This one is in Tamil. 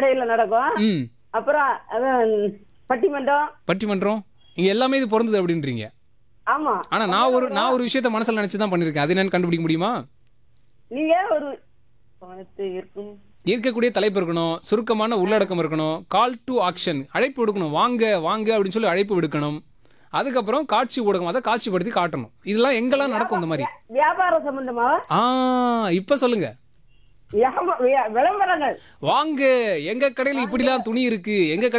கடையில நடக்கும் ம் அப்புறம் அதான் பட்டிமன்றம் பட்டிமன்றம் இங்க எல்லாமே இது பிறந்தது அப்படின்றீங்க ஆமா ஆனா நான் ஒரு நான் ஒரு விஷயத்த மனசுல நினைச்சு தான் பண்ணிருக்கேன் அது என்னன்னு கண்டுபிடிக்க முடியுமா நீங்க ஒரு பணத்தை இருக்கும் இருக்கக்கூடிய தலைப்பு இருக்கணும் சுருக்கமான உள்ளடக்கம் இருக்கணும் கால் டு ஆக்ஷன் அழைப்பு விடுக்கணும் வாங்க வாங்க அப்படின்னு சொல்லி அழைப்பு விடுக்கணும் அதுக்கப்புறம் காட்சி ஊடகம் அதை காட்சிப்படுத்தி காட்டணும் இதெல்லாம் எங்கெல்லாம் நடக்கும் இந்த மாதிரி வியாபாரம் சம்பந்தமா ஆ இப்ப சொல்லுங்க வியாப- வியா- விளம்பரங்கள் வாங்க எங்க கடையில இப்படிலாம் துணி இருக்கு எங்க